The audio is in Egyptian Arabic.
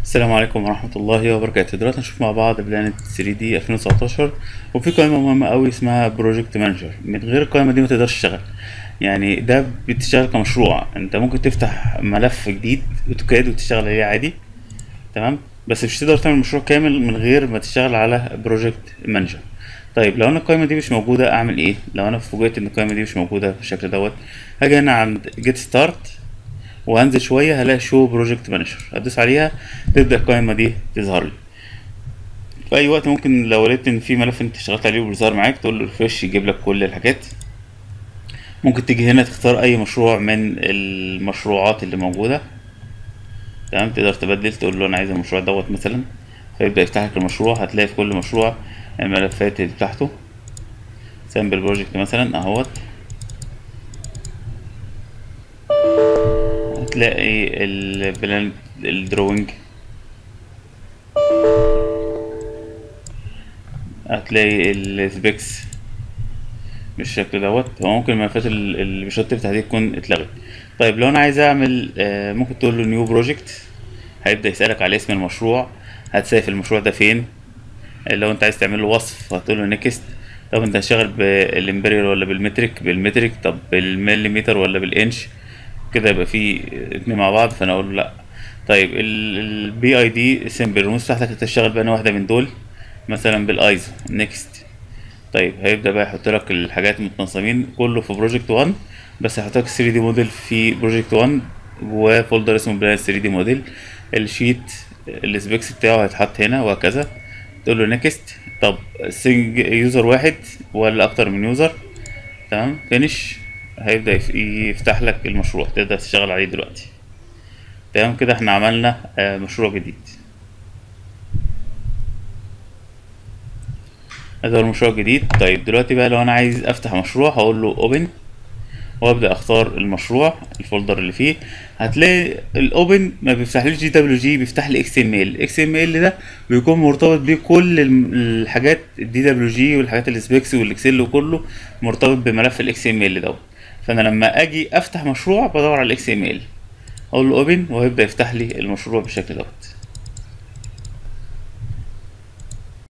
السلام عليكم ورحمة الله وبركاته دلوقتي هنشوف مع بعض بلانت 3 دي 2019 وفي قائمة مهمة قوي اسمها بروجكت مانجر من غير القائمة دي ما تقدرش تشتغل يعني ده بتشتغل كمشروع انت ممكن تفتح ملف جديد اوتوكاد وتشتغل عليه عادي تمام بس مش تقدر تعمل مشروع كامل من غير ما تشتغل على بروجكت مانجر طيب لو انا القائمة دي مش موجودة اعمل ايه لو انا فوجئت ان القائمة دي مش موجودة بالشكل دوت هاجي هنا عند جيت ستارت وهنزل شويه هلاقي شو بروجكت مانجر هدوس عليها تبدا القائمه دي تظهر لي في اي وقت ممكن لو لقيت ان في ملف انت اشتغلت عليه وبيظهر معاك تقول له ريفرش يجيب لك كل الحاجات ممكن تيجي هنا تختار اي مشروع من المشروعات اللي موجوده تمام تقدر تبدل تقول له انا عايز المشروع دوت مثلا فيبدا يفتح لك المشروع هتلاقي في كل مشروع الملفات اللي بتاعته سامبل بروجكت مثلا اهوت هتلاقي البلان الدروينج هتلاقي السبيكس بالشكل دوت هو ممكن الملفات ال- اللي مش هتفتح دي تكون اتلغت طيب لو انا عايز اعمل آه، ممكن تقول له نيو بروجكت هيبدا يسالك على اسم المشروع هتسيف المشروع ده فين لو انت عايز تعمل له وصف هتقول له نيكست طب انت هتشتغل بالامبريال ولا بالمترك بالمترك طب بالمليمتر ولا بالانش كده يبقى في اتنين مع بعض فانا اقول له لا طيب البي اي دي سيمبل الرموز بتاعتك هتشتغل بأنهي واحده من دول مثلا بالايزو نيكست طيب هيبدا بقى يحط لك الحاجات متنظمين كله في بروجكت 1 بس هيحط لك 3 دي موديل في بروجكت 1 جواه فولدر اسمه بلان 3 دي موديل الشيت السبيكس بتاعه هيتحط هنا وهكذا تقول له نيكست طب سنج يوزر واحد ولا اكتر من يوزر تمام فينش هيبدأ يف- يفتح لك المشروع تقدر تشتغل عليه دلوقتي تمام كده احنا عملنا آه، مشروع جديد ده المشروع الجديد طيب دلوقتي بقى لو انا عايز افتح مشروع هقول له اوبن وابدا اختار المشروع الفولدر اللي فيه هتلاقي الاوبن ما بيفتحليش جي دبليو جي بيفتح لي اكس ام ال الاكس ام ال ده بيكون مرتبط بيه كل الم- الحاجات الدي دبليو جي والحاجات السبيكس والاكسل وكله مرتبط بملف الاكس ام ال دوت فانا لما اجي افتح مشروع بدور على الاكس ام ال اقول له اوبن وهيبدا يفتح لي المشروع بالشكل دوت